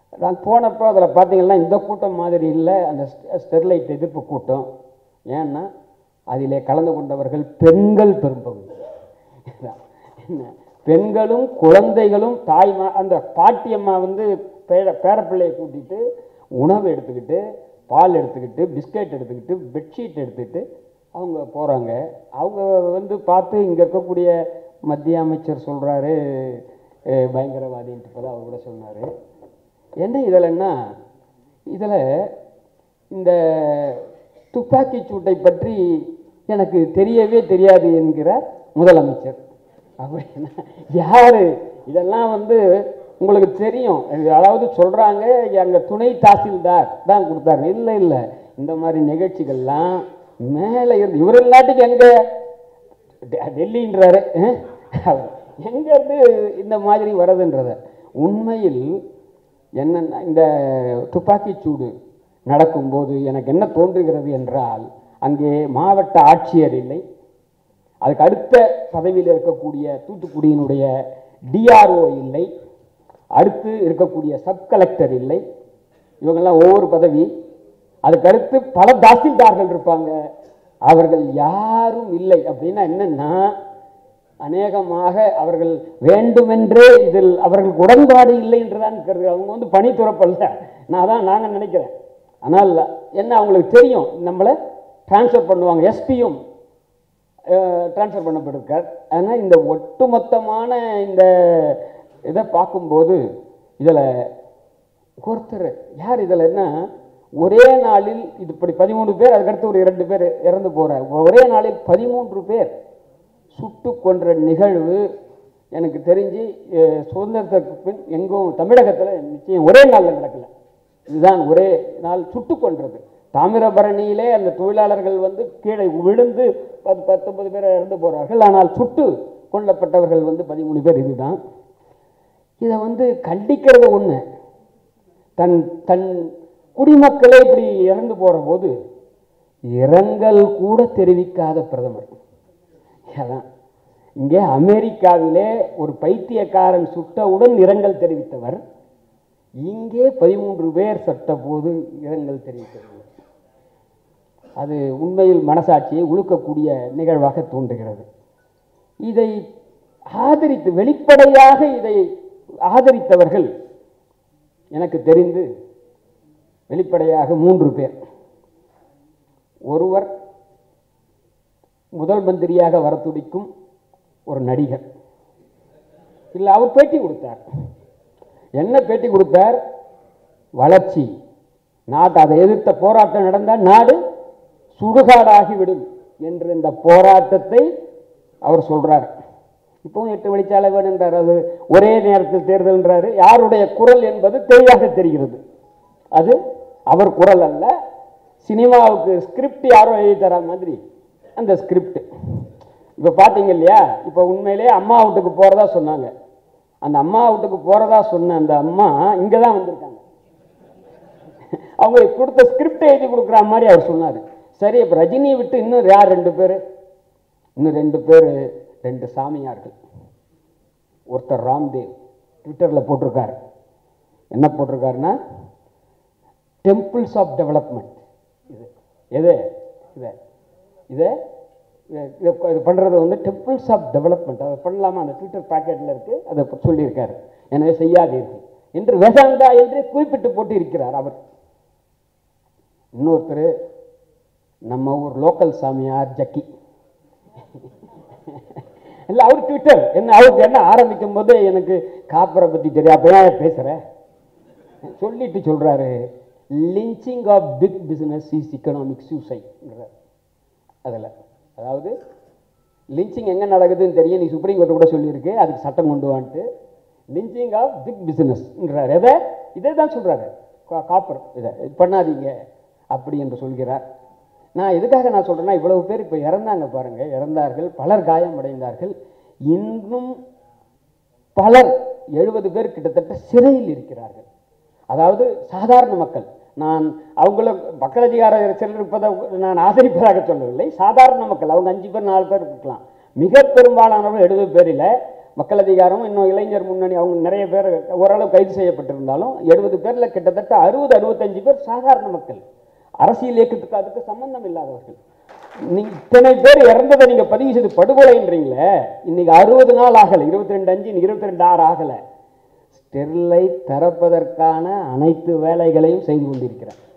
நான் போனப்போ அதில் பார்த்தீங்கன்னா இந்த கூட்டம் மாதிரி இல்லை அந்த ஸ்டெ- ஸ்டெர்லைட் எதிர்ப்பு கூட்டம் ஏன்னா அதிலே கலந்து கொண்டவர்கள் பெண்கள் பெரும்பகுதி இதான். என்ன பெண்களும் குழந்தைகளும் தாய்மா அந்த பாட்டியம்மா வந்து பேர பேரப்பிள்ளையை கூட்டிட்டு உணவு எடுத்துக்கிட்டு பால் எடுத்துக்கிட்டு பிஸ்கட் எடுத்துக்கிட்டு பெட்ஷீட் எடுத்துக்கிட்டு அவங்க போகிறாங்க அவங்க வந்து பார்த்து இங்கே இருக்கக்கூடிய மத்திய அமைச்சர் சொல்கிறாரு பயங்கரவாதின்ட்டு போல அவர் கூட சொன்னார் என்ன இதில்னா இதில் இந்த துப்பாக்கி சூட்டை பற்றி எனக்கு தெரியவே தெரியாது என்கிறார் முதலமைச்சர் அப்படின்னா யாரு இதெல்லாம் வந்து உங்களுக்கு தெரியும் இது அதாவது சொல்றாங்க அங்க துணை தாசில்தார் தான் கொடுத்தாரு இல்லை இல்லை இந்த மாதிரி நிகழ்ச்சிகள்லாம் மேலே இருந்து இவர் இல்லாட்டிக்கு எங்க டெ- டெல்லின்றாரு அஹ்? அவர் எங்க இருந்து இந்த மாதிரி வருதுன்றத உண்மையில் என்னன்னா இந்த துப்பாக்கிச் சூடு நடக்கும்போது எனக்கு என்ன தோன்றுகிறது என்றால் அங்கே மாவட்ட ஆட்சியர் இல்லை அதுக்கு அடுத்த பதவியில் இருக்கக்கூடிய தூத்துக்குடியினுடைய டிஆர்ஓ இல்லை அடுத்து இருக்கக்கூடிய சப் கலெக்டர் இல்லை இவங்கெல்லாம் ஒவ்வொரு பதவி அதுக்கு அடுத்து பல தாசில்தார்கள் இருப்பாங்க அவர்கள் யாரும் இல்லை அப்படின்னா என்னன்னா அநேகமாக அவர்கள் வேண்டுமென்றே இதில் அவர்களுக்கு உடன்பாடு இல்லை என்றுதான் இருக்கிறது அவங்க வந்து பணி துறப்பல்ல நான் தான் நாங்கள் நினைக்கிறேன் ஆனால் என்ன அவங்களுக்கு தெரியும் நம்மளை ட்ரான்ஸ்ஃபர் பண்ணுவாங்க எஸ்பியும் ட்ரான்ஸ்ஃபர் பண்ணப்பட்டிருக்கார் ஆனால் இந்த ஒட்டுமொத்தமான இந்த இதை பார்க்கும்போது இதில் ஒருத்தர் யார் இதில் என்ன ஒரே நாளில் இது இப்படி பதிமூணு பேர் அதுக்கடுத்து ஒரு இரண்டு பேர் இறந்து போகிறார் ஒரே நாளில் பதிமூன்று பேர் சுட்டு கொன்ற நிகழ்வு எனக்கு தெரிஞ்சு அஹ், சுதந்திரத்துக்கு பின் எங்கும் தமிழகத்தில் நிச்சயம் ஒரே நாளில் நடக்கல இதுதான் ஒரே நாள் சுட்டு கொன்றது தாமிரபரணியிலே அந்த தொழிலாளர்கள் வந்து கீழே விழுந்து பத்து பத்தொன்பது பேர் இறந்து போகிறார்கள் ஆனால் சுட்டு கொல்லப்பட்டவர்கள் வந்து பதிமூணு பேர் இதுதான் இதை வந்து கண்டிக்கிறது ஒன்று தன் தன் குடிமக்களே இப்படி இறந்து போகிற போது இரங்கல் கூட தெரிவிக்காத பிரதமர் அதான் இங்கே அமெரிக்காவிலே ஒரு பைத்தியக்காரன் சுட்டவுடன் இரங்கல் தெரிவித்தவர் இங்கே பதிமூன்று பேர் சட்ட போது இரங்கல் தெரிவித்தவர் அது உண்மையில் மனசாட்சியை உழுக்கக்கூடிய நிகழ்வாக தோன்றுகிறது இதை ஆதரித்து வெளிப்படையாக இதை ஆதரித்தவர்கள் எனக்கு தெரிந்து வெளிப்படையாக மூன்று பேர் ஒருவர் முதல் மந்திரியாக வர துடிக்கும் ஒரு நடிகர் இல்லை அவர் பேட்டி கொடுத்தார் என்ன பேட்டி கொடுத்தார் வளர்ச்சி நாட்டு அதை எதிர்த்த போராட்டம் நடந்தால் நாடு சுடுகாடாகிவிடும் என்ற இந்த போராட்டத்தை அவர் சொல்றார் இப்பவும் எட்டு வழிச்சாலை வேணுன்றார் அது ஒரே நேரத்தில் தேர்தல்ன்றாரு யாருடைய குரல் என்பது தெளிவாக தெரிகிறது அது அவர் குரல் அல்ல சினிமாவுக்கு ஸ்கிரிப்ட் யாரோ எழுதி தர மாதிரி அந்த ஸ்கிரிப்ட் இப்போ பார்த்தீங்க இல்லையா இப்போ உண்மையிலேயே அம்மா வீட்டுக்கு போகிறதா சொன்னாங்க அந்த அம்மா வீட்டுக்கு போகிறதா சொன்ன அந்த அம்மா இங்கே தான் வந்திருக்காங்க அவங்க கொடுத்த ஸ்கிரிப்ட் எழுதி கொடுக்குற மாதிரி அவர் சொன்னார் சரி இப்போ ரஜினியை விட்டு இன்னும் யார் ரெண்டு பேர் இன்னும் ரெண்டு பேர் ரெண்டு சாமியார்கள் ஒருத்தர் ராம்தேவ் ட்விட்டரில் போட்டிருக்காரு என்ன போட்டிருக்காருன்னா டெம்பிள்ஸ் ஆஃப் டெவலப்மெண்ட் இது எது இதை இதை இதை- இதை இது பண்ணுறது வந்து டெம்பிள்ஸ் ஆஃப் டெவலப்மெண்ட் அதை பண்ணலாமா அந்த ட்விட்டர் பாக்கெட்டில் இருக்குது அதை இப்ப சொல்லியிருக்காரு எனவே செய்யாதீர்கள் என்று வேதாந்தா என்று குறிப்பிட்டு போட்டு இருக்கிறார் அவர் இன்னொருத்தர் நம்ம ஊர் லோக்கல் சாமியார் ஜக்கி இல்லை அவர் ட்விட்டர் என்ன அவருக்கு என்ன ஆரம்பிக்கும் போது எனக்கு காப்பரை பற்றி தெரியும் அப்போ ஏன் பேசுகிறேன் சொல்லிட்டு சொல்கிறாரு lynching of big business is economic சூசைட்ங்கிறார் அதில் அதாவது லிஞ்சிங் எங்கே நடக்குதுன்னு தெரியும் நீ சுப்ரீம் கோர்ட்டு கூட சொல்லியிருக்கு அதுக்கு சட்டம் கொண்டு வான்ட்டு லிஞ்சிங் ஆஃப் பிக் பிஸ்னஸ்ன்றார் எதை இதே தான் சொல்கிறாரு காப்பர் இதை இது பண்ணாதீங்க அப்படி என்று சொல்கிறார் நான் எதுக்காக நான் சொல்கிறேன்னா இவ்வளவு பேர் இப்போ இறந்தாங்க பாருங்கள் இறந்தார்கள் பலர் காயமடைந்தார்கள் இன்னும் பலர் எழுபது பேர் கிட்டத்தட்ட சிறையில் இருக்கிறார்கள் அதாவது சாதாரண மக்கள் நான் அவங்கள மக்கள் அதிகார சிலர் இருப்பதை நான் ஆதரிப்பதாக சொல்லவில்லை சாதாரண மக்கள் அவங்க அஞ்சு பேர் நாலு பேர் இருக்கலாம் மிக பெரும்பாலானவர்கள் எழுபது பேரில் மக்கள் அதிகாரம் இன்னும் இளைஞர் முன்னணி அவங்க நிறைய பேர் ஓரளவு கைது செய்யப்பட்டிருந்தாலும் எழுபது பேரில் கிட்டத்தட்ட அறுபது அறுபத்தஞ்சு பேர் சாதாரண மக்கள் அரசியல் இயக்கத்துக்கு அதுக்கு சம்பந்தம் இல்லாதவர்கள் நீங்க இத்தனை பேர் இறந்ததை நீங்க பதிவு செய்து படுகொலைன்றீங்களே இன்னைக்கு அறுபது நாள் ஆகலை இருபத்தி ரெண்டு அஞ்சு இருபத்தி ரெண்டு ஆறு ஆகலை ஸ்டெர்லைட் திறப்பதற்கான அனைத்து வேலைகளையும் செய்து கொண்டிருக்கிறேன்